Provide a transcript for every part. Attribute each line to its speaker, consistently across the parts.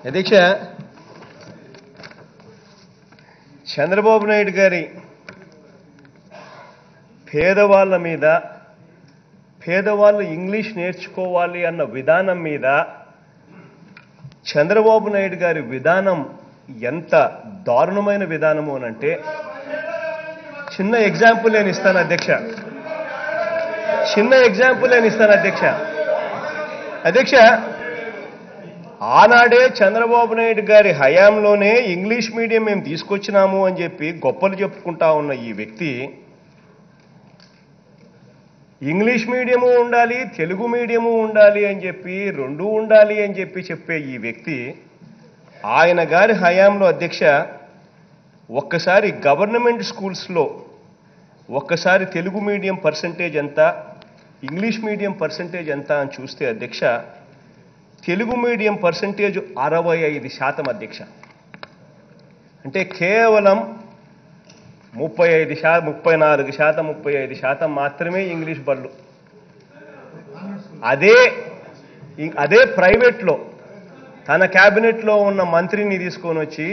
Speaker 1: అధ్యక్ష చంద్రబాబు నాయుడు గారి పేదవాళ్ళ మీద పేదవాళ్ళు ఇంగ్లీష్ నేర్చుకోవాలి అన్న విధానం మీద చంద్రబాబు నాయుడు గారి విధానం ఎంత దారుణమైన విధానము అనంటే చిన్న ఎగ్జాంపుల్ నేను ఇస్తాను అధ్యక్ష చిన్న ఎగ్జాంపుల్ నేను ఇస్తాను అధ్యక్ష అధ్యక్ష ఆనాడే చంద్రబాబు నాయుడు గారి హయాంలోనే ఇంగ్లీష్ మీడియం మేము తీసుకొచ్చినాము అని చెప్పి గొప్పలు చెప్పుకుంటా ఉన్న ఈ వ్యక్తి ఇంగ్లీష్ మీడియము ఉండాలి తెలుగు మీడియము ఉండాలి అని చెప్పి రెండు ఉండాలి అని చెప్పి చెప్పే ఈ వ్యక్తి ఆయన గారి హయాంలో అధ్యక్ష ఒక్కసారి గవర్నమెంట్ స్కూల్స్లో ఒక్కసారి తెలుగు మీడియం పర్సంటేజ్ ఎంత ఇంగ్లీష్ మీడియం పర్సంటేజ్ ఎంత అని చూస్తే అధ్యక్ష తెలుగు మీడియం పర్సంటేజ్ అరవై ఐదు శాతం అధ్యక్ష అంటే కేవలం ముప్పై ఐదు శా ముప్పై నాలుగు శాతం ముప్పై ఐదు శాతం మాత్రమే ఇంగ్లీష్ బళ్ళు అదే ఇం- అదే ప్రైవేట్లో తన క్యాబినెట్లో ఉన్న మంత్రిని తీసుకొని వచ్చి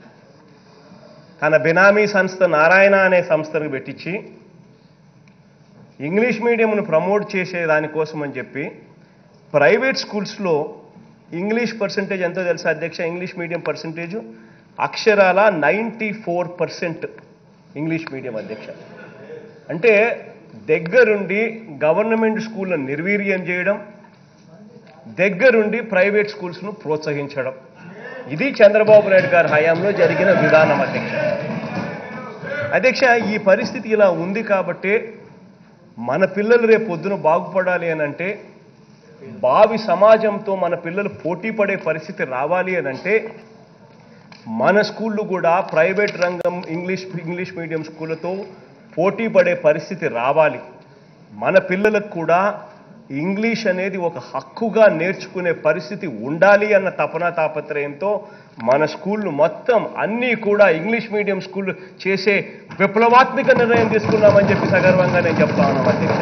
Speaker 1: తన బినామీ సంస్థ నారాయణ అనే సంస్థను పెట్టించి ఇంగ్లీష్ మీడియంను ప్రమోట్ చేసే దానికోసం అని చెప్పి ప్రైవేట్ స్కూల్స్లో ఇంగ్లీష్ పర్సంటేజ్ ఎంతో తెలుసా అధ్యక్ష ఇంగ్లీష్ మీడియం పర్సంటేజ్ అక్షరాల ninety four percent English medium అధ్యక్ష అంటే దగ్గరుండి గవర్నమెంట్ స్కూళ్ళను నిర్వీర్యం చేయడం దగ్గరుండి ప్రైవేట్ స్కూల్స్ను ప్రోత్సహించడం ఇది చంద్రబాబు నాయుడు గారి హయాంలో జరిగిన విధానం అధ్యక్ష అధ్యక్ష ఈ పరిస్థితి ఇలా ఉంది కాబట్టే మన పిల్లలు రేపు పొద్దున బాగుపడాలి అని అంటే భావి సమాజంతో మన పిల్లలు పోటీ పడే పరిస్థితి రావాలి అని అంటే మన స్కూళ్ళు కూడా ప్రైవేట్ రంగం ఇంగ్లీష్ ఇంగ్లీష్ మీడియం స్కూళ్ళతో పోటీ పడే పరిస్థితి రావాలి మన పిల్లలకు కూడా ఇంగ్లీష్ అనేది ఒక హక్కుగా నేర్చుకునే పరిస్థితి ఉండాలి అన్న తపన తాపత్రయంతో మన స్కూళ్ళు మొత్తం అన్నీ కూడా ఇంగ్లీష్ మీడియం స్కూళ్ళు చేసే విప్లవాత్మక నిర్ణయం తీసుకున్నామని చెప్పి సగర్వంగా నేను చెప్తా ఉన్నాను అధ్యక్ష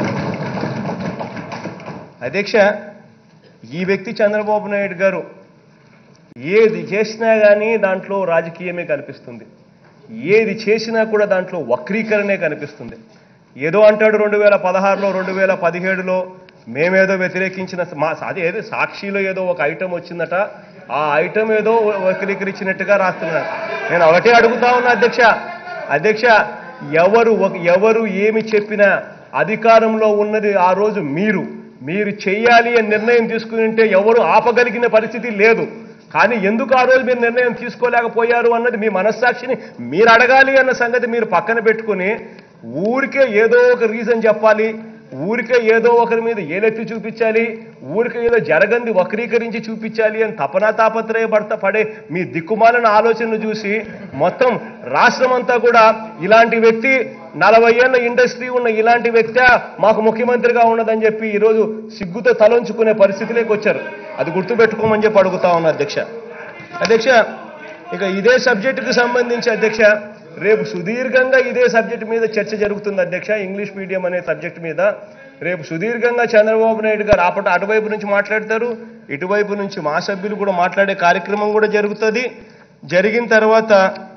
Speaker 1: అధ్యక్ష ఈ వ్యక్తి చంద్రబాబు నాయుడు గారు ఏది చేసినా కానీ దాంట్లో రాజకీయమే కనిపిస్తుంది ఏది చేసినా కూడా దాంట్లో వక్రీకరణే కనిపిస్తుంది ఏదో అంటాడు రెండు వేల పదహారులో రెండు వేల పదిహేడులో మేమేదో వ్యతిరేకించిన మా అదే ఏదో సాక్షిలో ఏదో ఒక ఐటెం వచ్చిందట ఆ ఐటెం ఏదో వక్రీకరించినట్టుగా రాస్తున్నాడు నేను ఒకటే అడుగుతా ఉన్నా అధ్యక్ష అధ్యక్ష ఎవరు ఒక- ఎవరు ఏమి చెప్పినా అధికారంలో ఉన్నది ఆ రోజు మీరు మీరు చెయ్యాలి అని నిర్ణయం తీసుకుని ఉంటే ఎవరు ఆపగలిగిన పరిస్థితి లేదు కానీ ఎందుకు ఆ రోజు మీరు నిర్ణయం తీసుకోలేకపోయారు అన్నది మీ మనస్సాక్షిని మీరు అడగాలి అన్న సంగతి మీరు పక్కన పెట్టుకుని ఊరికే ఏదో ఒక రీజన్ చెప్పాలి ఊరికే ఏదో ఒకరి మీద ఏలెత్తి చూపించాలి ఊరికే ఏదో జరగంది వక్రీకరించి చూపించాలి అని తపనా తాపత్రయపడతా పడే మీ దిక్కుమాలిన ఆలోచనను చూసి మొత్తం రాష్ట్రం అంతా కూడా ఇలాంటి వ్యక్తి నలభై ఏళ్ళ ఇండస్ట్రీ ఉన్న ఇలాంటి వ్యక్తి మాకు ముఖ్యమంత్రిగా ఉన్నదని చెప్పి ఈరోజు సిగ్గుతో తలంచుకునే పరిస్థితిలోకి వచ్చారు అది గుర్తుపెట్టుకోమని చెప్పి అడుగుతా ఉన్నా అధ్యక్ష అధ్యక్ష ఇక ఇదే సబ్జెక్టుకు సంబంధించి అధ్యక్ష రేపు సుదీర్ఘంగా ఇదే సబ్జెక్టు మీద చర్చ జరుగుతుంది అధ్యక్ష ఇంగ్లీష్ మీడియం అనే సబ్జెక్టు మీద రేపు సుదీర్ఘంగా చంద్రబాబు నాయుడు గారు ఆపట అటువైపు నుంచి మాట్లాడతారు ఇటువైపు నుంచి మా సభ్యులు కూడా మాట్లాడే కార్యక్రమం కూడా జరుగుతుంది జరిగిన తర్వాత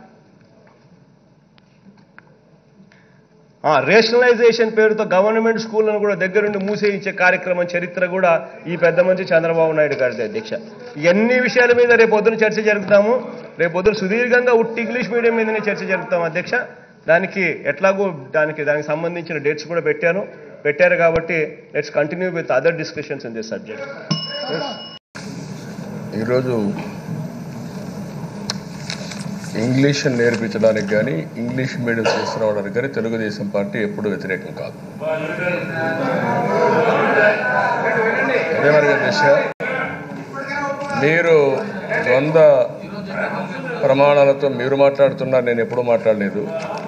Speaker 1: రేషనలైజేషన్ పేరుతో గవర్నమెంట్ స్కూళ్ళను కూడా దగ్గరుండి మూసేయించే కార్యక్రమం చరిత్ర కూడా ఈ పెద్ద మంచి చంద్రబాబు నాయుడు గారిది అధ్యక్ష ఇవన్నీ విషయాల మీద రేపు పొద్దున చర్చ జరుపుతాము రేపు పొద్దున సుదీర్ఘంగా ఉట్టి ఇంగ్లీష్ మీడియం మీదనే చర్చ జరుపుతాం అధ్యక్ష దానికి ఎట్లాగో దానికి దానికి సంబంధించిన డేట్స్ కూడా పెట్టాను పెట్టారు కాబట్టి let's continue with other discussions in this subject
Speaker 2: ఈరోజు ఇంగ్లీష్ నేర్పించడానికి కానీ ఇంగ్లీష్ మీడియం తీసుకురావడానికి కానీ తెలుగుదేశం పార్టీ ఎప్పుడు వ్యతిరేకం కాదు అదే మరి దిశ మీరు ద్వంద్వ ప్రమాణాలతో మీరు మాట్లాడుతున్నారు నేను ఎప్పుడూ మాట్లాడలేదు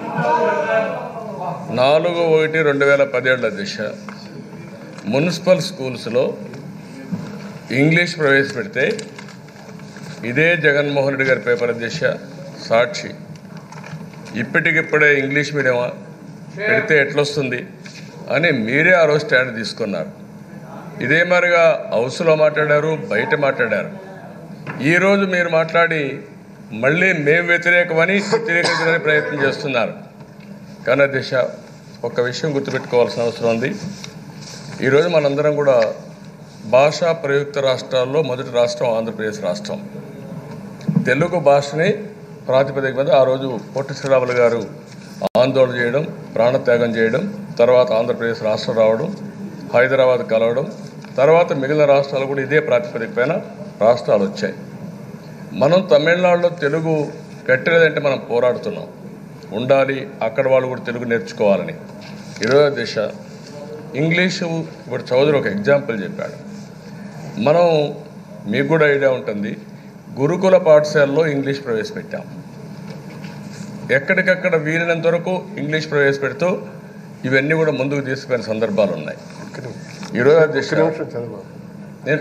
Speaker 2: నాలుగు ఒకటి రెండు వేల పదిహేడుల దిశ మున్సిపల్ స్కూల్స్లో ఇంగ్లీష్ ప్రవేశపెడితే ఇదే జగన్మోహన్ రెడ్డి గారి పేపర్ దిశ సాక్షి ఇప్పటికిప్పుడే ఇంగ్లీష్ మీడియమా పెడితే ఎట్లొస్తుంది అని మీరే ఆ రోజు స్టాండ్ తీసుకున్నారు ఇదే మరిగా హౌస్లో మాట్లాడారు బయట మాట్లాడారు ఈరోజు మీరు మాట్లాడి మళ్ళీ మేము వ్యతిరేకమని వ్యతిరేకించడానికి ప్రయత్నం చేస్తున్నారు కానీ దిశ ఒక విషయం గుర్తుపెట్టుకోవాల్సిన అవసరం ఉంది ఈరోజు మనందరం కూడా భాషా ప్రయుక్త రాష్ట్రాల్లో మొదటి రాష్ట్రం ఆంధ్రప్రదేశ్ రాష్ట్రం తెలుగు భాషని ప్రాతిపదిక మీద ఆ రోజు పొట్టి శ్రీరాములు గారు ఆందోళన చేయడం ప్రాణత్యాగం చేయడం తర్వాత ఆంధ్రప్రదేశ్ రాష్ట్రం రావడం హైదరాబాద్ కలవడం తర్వాత మిగిలిన రాష్ట్రాలు కూడా ఇదే ప్రాతిపదిక పైన రాష్ట్రాలు వచ్చాయి మనం తమిళనాడులో తెలుగు కట్టలేదంటే మనం పోరాడుతున్నాం ఉండాలి అక్కడ వాళ్ళు కూడా తెలుగు నేర్చుకోవాలని ఇరవై దిశ ఇంగ్లీషు ఇప్పుడు చౌదరి ఒక ఎగ్జాంపుల్ చెప్పాడు మనం మీకు కూడా ఐడియా ఉంటుంది గురుకుల పాఠశాలలో ఇంగ్లీష్ ప్రవేశపెట్టాం ఎక్కడికక్కడ వీలైనంత వరకు ఇంగ్లీష్ ప్రవేశపెడుతూ ఇవన్నీ కూడా ముందుకు తీసుకునే సందర్భాలు ఉన్నాయి ఈరోజు దిశ నేను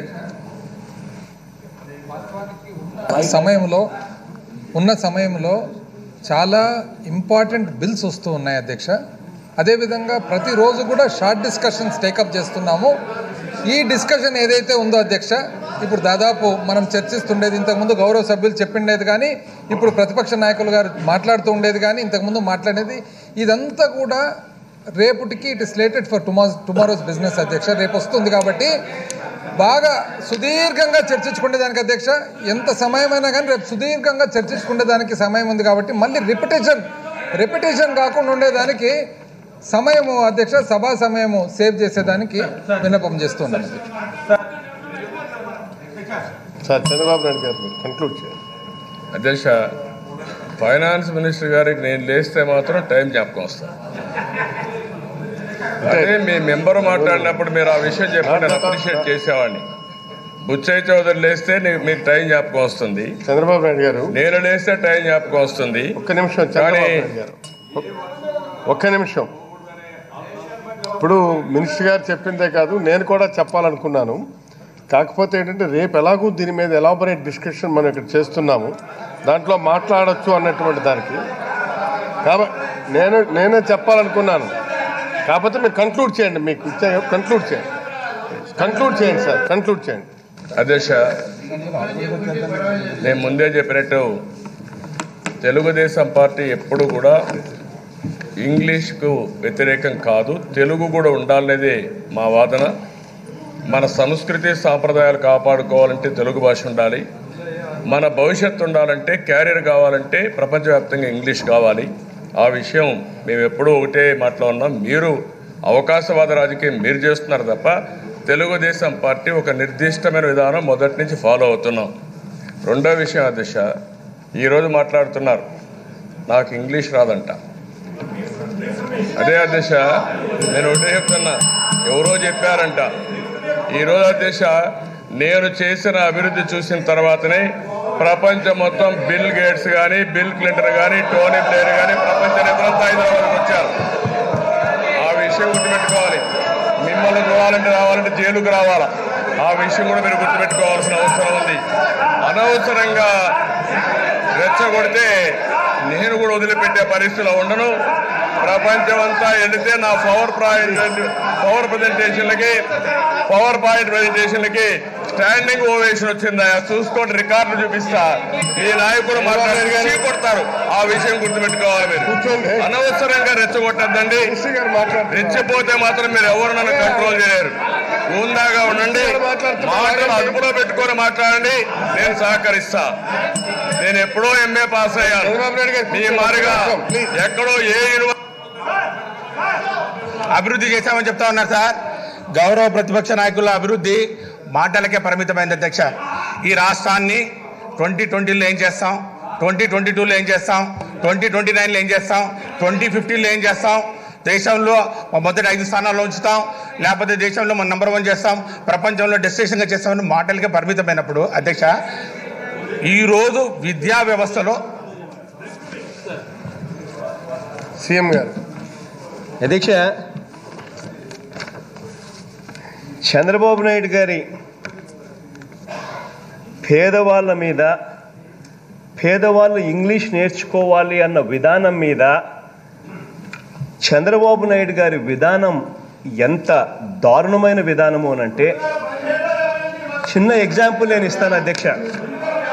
Speaker 3: సమయంలో ఉన్న సమయంలో చాలా ఇంపార్టెంట్ బిల్స్ వస్తూ ఉన్నాయి అధ్యక్ష అదేవిధంగా ప్రతిరోజు కూడా షార్ట్ డిస్కషన్స్ టేకప్ చేస్తున్నాము ఈ డిస్కషన్ ఏదైతే ఉందో అధ్యక్ష ఇప్పుడు దాదాపు మనం చర్చిస్తుండేది ఇంతకుముందు గౌరవ సభ్యులు చెప్పిండేది కానీ ఇప్పుడు ప్రతిపక్ష నాయకులు గారు మాట్లాడుతూ ఉండేది కానీ ఇంతకుముందు మాట్లాడేది ఇదంతా కూడా రేపటికి it is related for tomorrow tomorrow's business అధ్యక్ష రేపు వస్తుంది కాబట్టి బాగా సుదీర్ఘంగా చర్చించుకునే దానికి అధ్యక్ష ఎంత సమయమైనా కానీ రేపు సుదీర్ఘంగా చర్చించుకునే దానికి సమయం ఉంది కాబట్టి మళ్ళీ రిపిటేషన్ రిపిటేషన్ కాకుండా ఉండేదానికి సమయము అధ్యక్ష సభా సమయము సేవ్ చేసేదానికి విన్నపం చేస్తున్నాను
Speaker 4: సార్ చంద్రబాబు నాయుడు గారు మీరు కంక్లూడ్ చేయండి
Speaker 2: అధ్యక్ష ఫైనాన్స్ మినిస్టర్ గారికి నేను లేస్తే మాత్రం టైం జ్ఞాపకం వస్తాను అదే మీ మెంబర్ మాట్లాడినప్పుడు మీరు ఆ విషయం చెప్పి నేను అప్రిషియేట్ చేసేవాడిని బుచ్చయ్య చౌదరి లేస్తే నీ- మీకు టైం జ్ఞాపకం వస్తుంది
Speaker 4: చంద్రబాబు నాయుడు గారు
Speaker 2: నేను లేస్తే టైం జ్ఞాపకం వస్తుంది
Speaker 4: ఒక్క నిమిషం చంద్రబాబు
Speaker 2: కానీ-
Speaker 4: నాయుడు గారు ఒ- ఒక్క నిమిషం ఇప్పుడు మినిస్టర్ గారు చెప్పిందే కాదు నేను కూడా చెప్పాలనుకున్నాను కాకపోతే ఏంటంటే రేపు ఎలాగూ దీని మీద ఎలాబొరేట్ డిస్కషన్ మనం ఇక్కడ చేస్తున్నాము దాంట్లో మాట్లాడొచ్చు అన్నటువంటి దానికి కాబట్టి నేను నేనే చెప్పాలనుకున్నాను కాకపోతే మీరు కంక్లూడ్ చేయండి మీకు ఇచ్చే కంక్లూడ్ చేయండి కంక్లూడ్ చేయండి సార్ కంక్లూడ్ చేయండి
Speaker 2: అధ్యక్ష నేను ముందే చెప్పినట్టు తెలుగుదేశం పార్టీ ఎప్పుడు కూడా ఇంగ్లీష్కు వ్యతిరేకం కాదు తెలుగు కూడా ఉండాలనేది మా వాదన మన సంస్కృతి సాంప్రదాయాలు కాపాడుకోవాలంటే తెలుగు భాష ఉండాలి మన భవిష్యత్తు ఉండాలంటే క్యారియర్ కావాలంటే ప్రపంచవ్యాప్తంగా ఇంగ్లీష్ కావాలి ఆ విషయం మేము ఎప్పుడూ ఒకటే మాటలో ఉన్నాం మీరు అవకాశవాద రాజకీయం మీరు చేస్తున్నారు తప్ప తెలుగుదేశం పార్టీ ఒక నిర్దిష్టమైన విధానం మొదటి నుంచి ఫాలో అవుతున్నాం రెండో విషయం అధ్యక్ష ఈరోజు మాట్లాడుతున్నారు నాకు ఇంగ్లీష్ రాదంట అదే అధ్యక్ష నేను ఒకటే చెప్తున్నా ఎవరో చెప్పారంట ఈరోజు అధ్యక్ష నేను చేసిన అభివృద్ధి చూసిన తర్వాతనే ప్రపంచం మొత్తం బిల్ గేట్స్ కానీ బిల్ క్లింటన్ కానీ టోనీ ప్లేయర్ కానీ ప్రపంచ నేతలంతా హైదరాబాద్కి వచ్చారు ఆ విషయం గుర్తుపెట్టుకోవాలి మిమ్మల్ని చూడాలంటే రావాలంటే జైలుకు రావాలా ఆ విషయం కూడా మీరు గుర్తుపెట్టుకోవాల్సిన అవసరం ఉంది అనవసరంగా రెచ్చగొడితే నేను కూడా వదిలిపెట్టే పరిస్థితిలో ఉండను ప్రపంచం అంతా వెళితే నా పవర్ పాయింట్ పవర్ ప్రజెంటేషన్లకి పవర్ పాయింట్ ప్రజెంటేషన్లకి స్టాండింగ్ ఓవేషన్ వచ్చిందా చూసుకోండి రికార్డు చూపిస్తా మీ నాయకుడు మాట్లాడి కొడతారు ఆ విషయం గుర్తుపెట్టుకోవాలి మీరు
Speaker 4: కూర్చోండి.
Speaker 2: అనవసరంగా రెచ్చగొట్టద్దండి
Speaker 4: మినిస్టర్ గారు మాట్లాడుతున్నారు
Speaker 2: రెచ్చిపోతే మాత్రం మీరు ఎవరు నన్ను కంట్రోల్ చేయలేరు ఉందాగా ఉండండి మాటలు అదుపులో పెట్టుకొని మాట్లాడండి నేను సహకరిస్తా నేను ఎప్పుడో ఎంఏ పాస్ అయ్యాను
Speaker 4: చంద్రబాబు నాయుడు గారు
Speaker 2: మీ మారిగా
Speaker 4: ప్లీజ్.
Speaker 2: ఎక్కడో ఏ యూనివర్సిటీ
Speaker 5: అభివృద్ధి చేశామని చెప్తా ఉన్నారు సార్ గౌరవ ప్రతిపక్ష నాయకుల అభివృద్ధి మాటలకే పరిమితమైంది అధ్యక్ష ఈ రాష్ట్రాన్ని ట్వంటీ ట్వంటీలో ఏం చేస్తాం ట్వంటీ ట్వంటీ టూలో ఏం చేస్తాం ట్వంటీ ట్వంటీ నైన్లో ఏం చేస్తాం ట్వంటీ ఫిఫ్టీన్లో ఏం చేస్తాం దేశంలో మొదటి ఐదు స్థానాల్లో ఉంచుతాం లేకపోతే దేశంలో మనం నెంబర్ వన్ చేస్తాం ప్రపంచంలో డెస్టినేషన్గా చేస్తామని మాటలకే పరిమితమైనప్పుడు అధ్యక్ష ఈరోజు విద్యా వ్యవస్థలో
Speaker 4: సీఎం గారు
Speaker 1: అధ్యక్ష చంద్రబాబు నాయుడు గారి పేదవాళ్ళ మీద పేదవాళ్ళు ఇంగ్లీష్ నేర్చుకోవాలి అన్న విధానం మీద చంద్రబాబు నాయుడు గారి విధానం ఎంత దారుణమైన విధానము అని అంటే చిన్న ఎగ్జాంపుల్ నేను ఇస్తాను అధ్యక్ష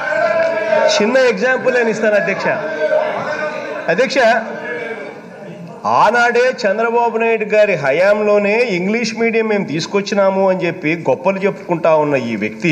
Speaker 1: చిన్న ఎగ్జాంపుల్ నేను ఇస్తాను అధ్యక్ష అధ్యక్ష ఆనాడే చంద్రబాబు నాయుడు గారి హయాంలోనే ఇంగ్లీష్ మీడియం మేము తీసుకొచ్చినాము అని చెప్పి గొప్పలు చెప్పుకుంటా ఉన్న ఈ వ్యక్తి